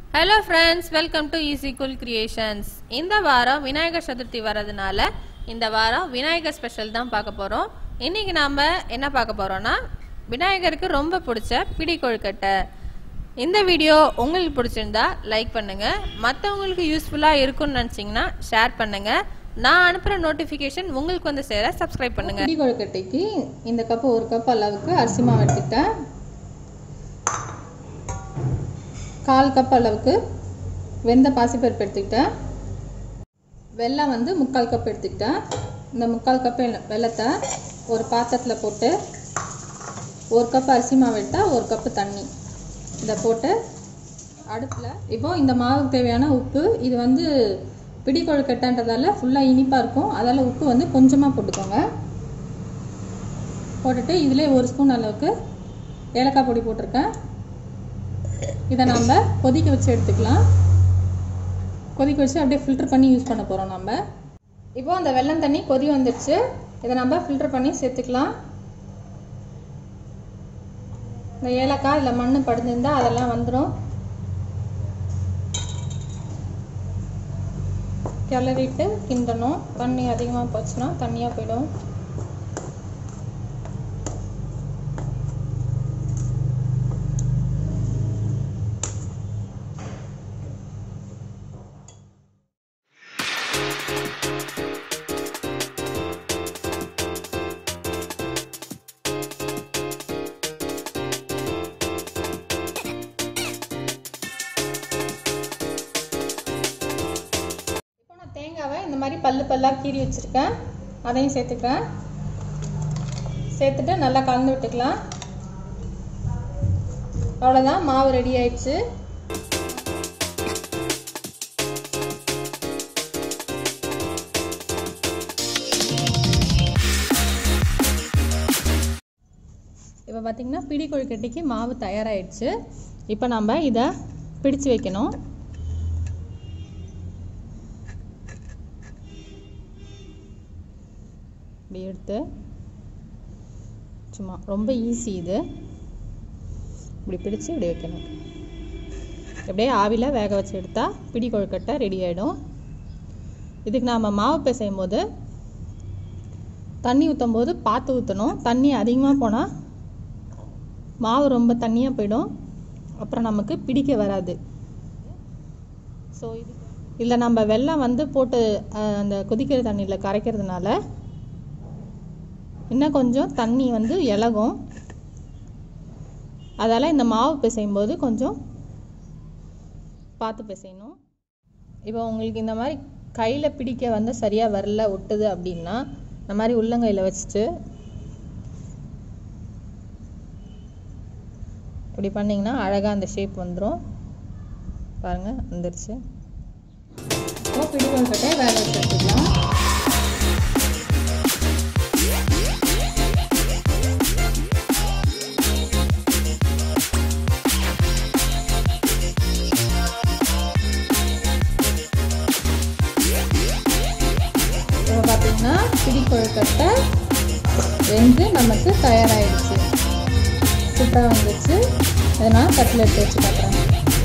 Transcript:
hello friends welcome to easy cool creations இந்த வாரம் விநாயகர் சதுர்த்தி வரதுனால இந்த வாரம் விநாயகர் ஸ்பெஷல் தான் பார்க்க போகிறோம் இன்னைக்கு நாம் என்ன பார்க்க போகிறோம்னா விநாயகருக்கு ரொம்ப பிடிச்ச பிடி கொழுக்கட்டை இந்த வீடியோ உங்களுக்கு பிடிச்சிருந்தா லைக் பண்ணுங்கள் மற்றவங்களுக்கு யூஸ்ஃபுல்லாக இருக்கும்னு நினச்சிங்கன்னா ஷேர் பண்ணுங்கள் நான் அனுப்புகிற நோட்டிஃபிகேஷன் உங்களுக்கு வந்து சேர சப்ஸ்கிரைப் பண்ணுங்கள் பிடி கொழுக்கட்டைக்கு இந்த கப்பு ஒரு கப் அளவுக்கு அரிசி மாவு எடுத்துக்கிட்டேன் கால் கப் அளவுக்கு வெந்த பாசிப்பருப்பு எடுத்துக்கிட்டேன் வெல்லம் வந்து முக்கால் கப் எடுத்துக்கிட்டேன் இந்த முக்கால் கப் வெல்லத்தை ஒரு பாத்திரத்தில் போட்டு ஒரு கப் அரிசி மாவு எடுத்தால் ஒரு கப்பு தண்ணி இதை போட்டு அடுப்பில் இப்போ இந்த மாவுக்கு தேவையான உப்பு இது வந்து பிடி கொழுக்கட்டைன்றதால ஃபுல்லாக இனிப்பாக இருக்கும் அதால் உப்பு வந்து கொஞ்சமாக போட்டுக்கோங்க போட்டுட்டு இதிலே ஒரு ஸ்பூன் அளவுக்கு ஏலக்காய் பொடி போட்டிருக்கேன் இதை நம்ம கொதிக்க வச்சு எடுத்துக்கலாம் கொதிக்க வச்சு அப்படியே ஃபில்டர் பண்ணி யூஸ் பண்ண போகிறோம் நம்ம இப்போ அந்த வெள்ளம் தண்ணி கொதி வந்துடுச்சு இதை நம்ம ஃபில்டர் பண்ணி சேர்த்துக்கலாம் இந்த ஏலக்காய் இல்லை மண் படிஞ்சிருந்தா அதெல்லாம் வந்துடும் கிளறிட்டு கிண்டணும் தண்ணி அதிகமாக போச்சுன்னா தண்ணியாக போயிடும் இப்போ நான் தேங்காவை இந்த மாதிரி பல்லு பல்லாக கீறி வச்சுருக்கேன் அதையும் சேர்த்துக்கிறேன் சேர்த்துட்டு நல்லா கலந்து விட்டுக்கலாம் அவ்வளோதான் மாவு ரெடி ஆயிடுச்சு இப்போ பார்த்தீங்கன்னா பிடி கொழுக்கட்டைக்கு மாவு தயாராகிடுச்சு இப்போ நம்ம இதை பிடிச்சு வைக்கணும் இப்படி எடுத்து சும்மா ரொம்ப ஈஸி இது இப்படி பிடிச்சு இப்படி வைக்கணும் அப்படியே ஆவியில் வேக வச்சு எடுத்தால் பிடி கொழுக்கட்டை ரெடி ஆகிடும் இதுக்கு நாம் மாவு பிசையும் போது தண்ணி ஊற்றும் போது பார்த்து ஊற்றணும் தண்ணி அதிகமாக போனால் மாவு ரொம்ப தண்ணியாக போயிடும் அப்புறம் நமக்கு பிடிக்க வராது ஸோ இது இதில் நம்ம வெல்லம் வந்து போட்டு அந்த கொதிக்கிற தண்ணியில் கரைக்கிறதுனால இன்னும் கொஞ்சம் தண்ணி வந்து இலகும் அதால் இந்த மாவு பிசையும் போது கொஞ்சம் பார்த்து பிசையணும் இப்போ உங்களுக்கு இந்த மாதிரி கையில் பிடிக்க வந்து சரியாக வரல ஒட்டுது அப்படின்னா இந்த மாதிரி உள்ளங்கையில் வச்சுட்டு இப்படி பண்ணிங்கன்னா அழகாக அந்த ஷேப் வந்துடும் பாருங்கள் வந்துருச்சு இப்போ பிடி கொழுக்கட்டை வேக வச்சு எடுத்துக்கலாம் இப்போ பார்த்தீங்கன்னா பிடி கொழுக்கட்டை வெந்து நமக்கு தயாராகிடுச்சு சூப்பராக வந்துச்சு அதை நான் தட்டில் எடுத்து வச்சு பார்க்குறேன்